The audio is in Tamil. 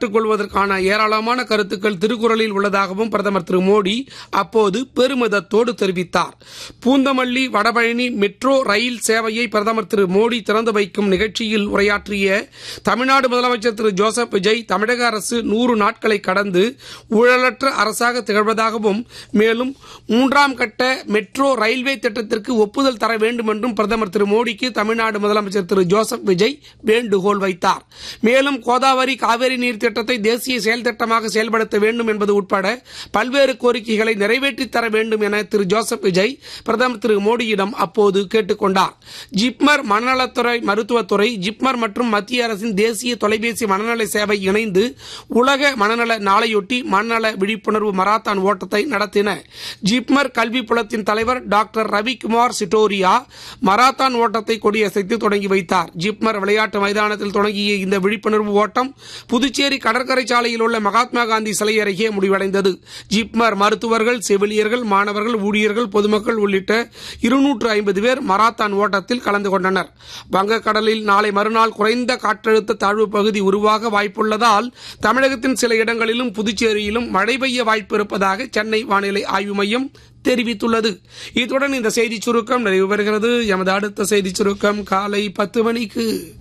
கற்றுக்கொள்வதற்கான ஏராளமான கருத்துக்கள் திருக்குறளில் உள்ளதாகவும் பிரதமர் திரு மோடி அப்போது பெருமிதத்தோடு தெரிவித்தார் பூந்தமல்லி வடபழனி மெட்ரோ ரயில் சேவையை பிரதமர் திரு மோடி திறந்து வைக்கும் நிகழ்ச்சியில் உரையாற்றிய தமிழ்நாடு முதலமைச்சர் திரு ஜோசப் விஜய் தமிழக அரசு நூறு நாட்களை கடந்து ஊழலற்ற அரசாக திகழ்வதாகவும் மேலும் மூன்றாம் கட்ட மெட்ரோ ரயில்வே திட்டத்திற்கு ஒப்புதல் தர வேண்டும் என்றும் பிரதமர் திரு மோடிக்கு தமிழ்நாடு முதலமைச்சர் திரு ஜோசப் விஜய் வேண்டுகோள் வைத்தார் மேலும் கோதாவரி காவிரி நீர் திட்டத்தை தேசிய செயல் திட்டமாக செயல்படுத்த வேண்டும் என்பது உட்பட பல்வேறு கோரிக்கைகளை நிறைவேற்றித் தர வேண்டும் என திரு ஜோசப் விஜய் பிரதமர் திரு மோடியிடம் அப்போது கேட்டுக்கொண்டார் ஜிப்மர் மனநலத்துறை மருத்துவத்துறை ஜிப்மர் மற்றும் மத்திய அரசின் தேசிய தொலைபேசி மனநல சேவை இணைந்து உலக மனநல நாளையொட்டி மனநல விழிப்புணர்வு மராத்தான் ஓட்டத்தை நடத்தின ஜிப்மர் கல்வி புலத்தின் தலைவர் டாக்டர் ரவிக்குமார் சிட்டோரியா மராத்தான் ஓட்டத்தை கொடியசைத்து தொடங்கி வைத்தார் ஜிப்மர் விளையாட்டு மைதானத்தில் தொடங்கிய இந்த விழிப்புணர்வு ஓட்டம் புதுச்சேரி கடற்கரை சாலையில் உள்ள மகாத்மா காந்தி சிலை அருகே முடிவடைந்தது ஜிப்மர் மருத்துவர்கள் செவிலியர்கள் மாணவர்கள் ஊழியர்கள் பொதுமக்கள் உள்ளிட்ட இருநூற்று ஐம்பது பேர் மராத்தான் ஓட்டத்தில் கலந்து கொண்டனர் வங்கக்கடலில் நாளை மறுநாள் குறைந்த காற்றழுத்த தாழ்வு பகுதி உருவாக வாய்ப்புள்ளதால் தமிழகத்தின் சில இடங்களிலும் புதுச்சேரியிலும் மழை பெய்ய வாய்ப்பு இருப்பதாக சென்னை வானிலை ஆய்வு மையம் தெரிவித்துள்ளது இத்துடன் இந்த செய்தி சுருக்கம் நிறைவு பெறுகிறது எமது அடுத்த செய்தி சுருக்கம் காலை பத்து மணிக்கு